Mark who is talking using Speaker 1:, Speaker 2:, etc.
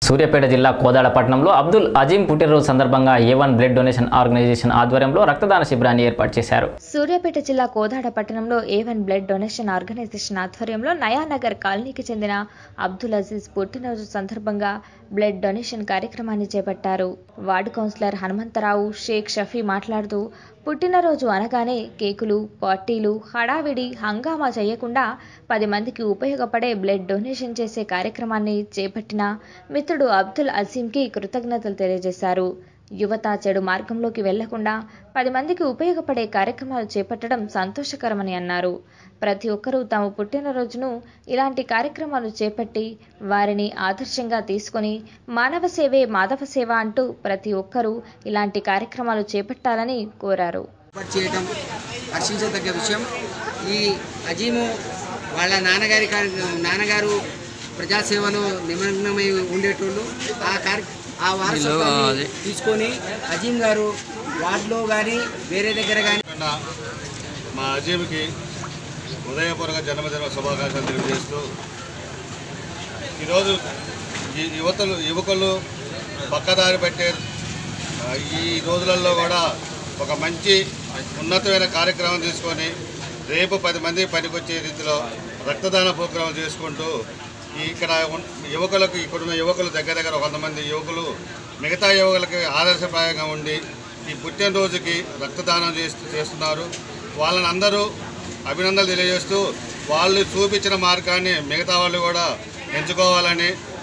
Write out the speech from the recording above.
Speaker 1: సూర్యాపేట జిల్లా కోదాడ పట్టణంలో అబ్దుల్ అజీం పుట్టినరోజు సందర్భంగా A one blood donation organization ఆధ్వర్యంలో రక్తదాన శిబిరాన్ని ఏర్పాటు చేశారు
Speaker 2: సూర్యాపేట జిల్లా కోదాడ పట్టణంలో A one blood donation organization ఆధ్వర్యంలో నయానగర్ కాలనీకి చెందిన అబ్దుల్ అజీజ్ పుట్టినరోజు సందర్భంగా బ్లడ్ డొనేషన్ కార్యక్రమాన్ని చేపట్టారు వార్డు కౌన్సిలర్ హనుమంతరావు షేక్ షఫీ మాట్లాడుతూ పుట్టినరోజు అనగానే కేకులు పార్టీలు హడావిడి హంగామా చేయకుండా పది మందికి ఉపయోగపడే బ్లడ్ డొనేషన్ చేసే కార్యక్రమాన్ని చేపట్టిన మిత్రుడు అబ్దుల్ అజీంకి కృతజ్ఞతలు తెలియజేశారు యువత చెడు మార్గంలోకి వెళ్లకుండా పది మందికి ఉపయోగపడే కార్యక్రమాలు చేపట్టడం సంతోషకరమని అన్నారు ప్రతి ఒక్కరూ తమ పుట్టినరోజును ఇలాంటి కార్యక్రమాలు చేపట్టి వారిని ఆదర్శంగా తీసుకొని మానవ సేవే మాధవ సేవ అంటూ ప్రతి ఒక్కరూ ఇలాంటి కార్యక్రమాలు చేపట్టాలని కోరారు
Speaker 3: ఏర్పాటు చేయటం హర్షించదగ్గ విషయం ఈ అజీము వాళ్ళ నాన్నగారి కార్య- నాన్నగారు ప్రజాసేవలో నిమగ్నమై ఉండేటోళ్ళు ఆ కార్య ఆ వారసత్వాన్ని తీసుకొని అజీం గారు వార్డులో కానీ వేరే దగ్గర కానీ
Speaker 4: నిన్న మా అజీమ్కి ఉదయపూర్వక జన్మదిన శుభాకాంక్షలు తెలియజేస్తూ ఈరోజు ఈ యువతలు యువకులు పక్కదారి పెట్టే ఆ, ఈ రోజులలో కూడా ఒక మంచి ఉన్నతమైన కార్యక్రమం తీసుకొని రేపు పది మంది పనికొచ్చే రీతిలో రక్తదాన ప్రోగ్రాం చేసుకుంటూ ఈ ఇక్కడ ఉన్- యువకులకు ఇక్కడున్న యువకులు దగ్గర దగ్గర కొంతమంది యువకులు మిగతా యువకులకి ఆదర్శప్రాయంగా ఉండి ఈ పుట్టినరోజుకి రక్తదానం చేస్తూ చేస్తున్నారు వాళ్ళని అందరూ అభినందనలు తెలియజేస్తూ వాళ్ళు చూపించిన మార్గాన్ని మిగతా వాళ్ళు కూడా ఎంచుకోవాలని